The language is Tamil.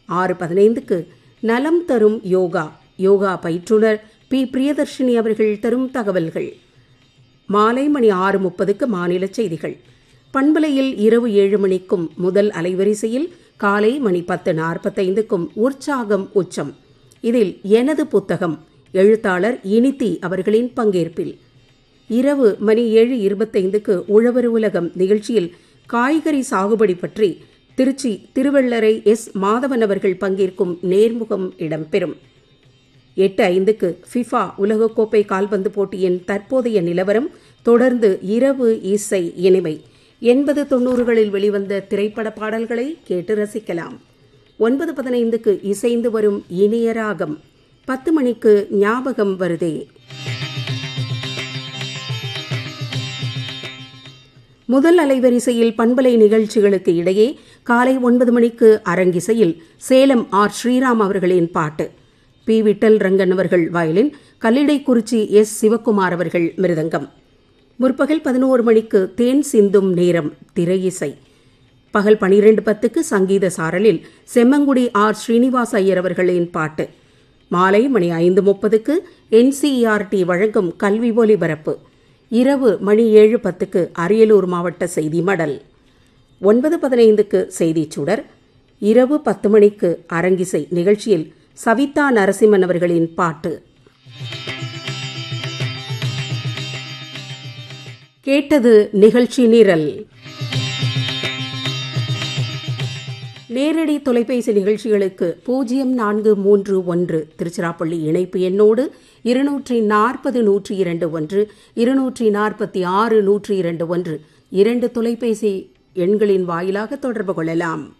ஆறு பதினைந்துக்கு நலம் தரும் யோகா யோகா பயிற்றுனர் பி பிரியதர்ஷினி அவர்கள் தரும் தகவல்கள் மாலை மணி ஆறு முப்பதுக்கு மாநில செய்திகள் பண்பலையில் இரவு ஏழு மணிக்கும் முதல் அலைவரிசையில் காலை மணி பத்து நாற்பத்தைந்துக்கும் உற்சாகம் உச்சம் இதில் எனது புத்தகம் எழுத்தாளர் இனித்தி அவர்களின் பங்கேற்பில் இரவு மணி ஏழு இருபத்தைந்துக்கு உழவர் உலகம் நிகழ்ச்சியில் காய்கறி சாகுபடி பற்றி திருச்சி திருவள்ளரை எஸ் மாதவன் அவர்கள் பங்கேற்கும் நேர்முகம் இடம்பெறும் எட்டு ஐந்துக்கு ஃபிஃபா உலகக்கோப்பை கால்பந்து போட்டியின் தற்போதைய நிலவரம் தொடர்ந்து இரவு இசை இனிமை எண்பது தொண்ணூறுகளில் வெளிவந்த திரைப்பட பாடல்களை கேட்டு ரசிக்கலாம் ஒன்பது பதினைந்துக்கு இசைந்து வரும் இனிய ராகம் பத்து மணிக்கு ஞாபகம் வருதே முதல் அலைவரிசையில் பண்பலை நிகழ்ச்சிகளுக்கு இடையே காலை ஒன்பது மணிக்கு அரங்கிசையில் சேலம் ஆர் ஸ்ரீராம் அவர்களின் பாட்டு பி விட்டல் ரங்கன் அவர்கள் வயலின் கல்லிடைக்குறிச்சி எஸ் சிவக்குமார் அவர்கள் மிருதங்கம் முற்பகல் பதினோரு மணிக்கு தேன் சிந்தும் நேரம் திரையிசை பகல் பனிரெண்டு பத்துக்கு சங்கீத சாரலில் செம்மங்குடி ஆர் ஸ்ரீனிவாச ஐயர் அவர்களின் பாட்டு மாலை மணி ஐந்து முப்பதுக்கு என்சிஇஆர்டி வழங்கும் கல்வி ஒலிபரப்பு இரவு மணி ஏழு பத்துக்கு அரியலூர் மாவட்ட செய்தி மடல் ஒன்பது பதினைந்துக்கு செய்திச் சுடர் இரவு பத்து மணிக்கு அரங்கிசை நிகழ்ச்சியில் சவிதா நரசிம்மன் அவர்களின் பாட்டு கேட்டது நிகழ்ச்சி நிரல் நேரடி தொலைபேசி நிகழ்ச்சிகளுக்கு பூஜ்ஜியம் நான்கு மூன்று ஒன்று திருச்சிராப்பள்ளி இணைப்பு எண்ணோடு இருநூற்றி நாற்பது நூற்றி இரண்டு ஒன்று இருநூற்றி நாற்பத்தி ஆறு நூற்றி இரண்டு ஒன்று இரண்டு தொலைபேசி எண்களின் வாயிலாக தொடர்பு கொள்ளலாம்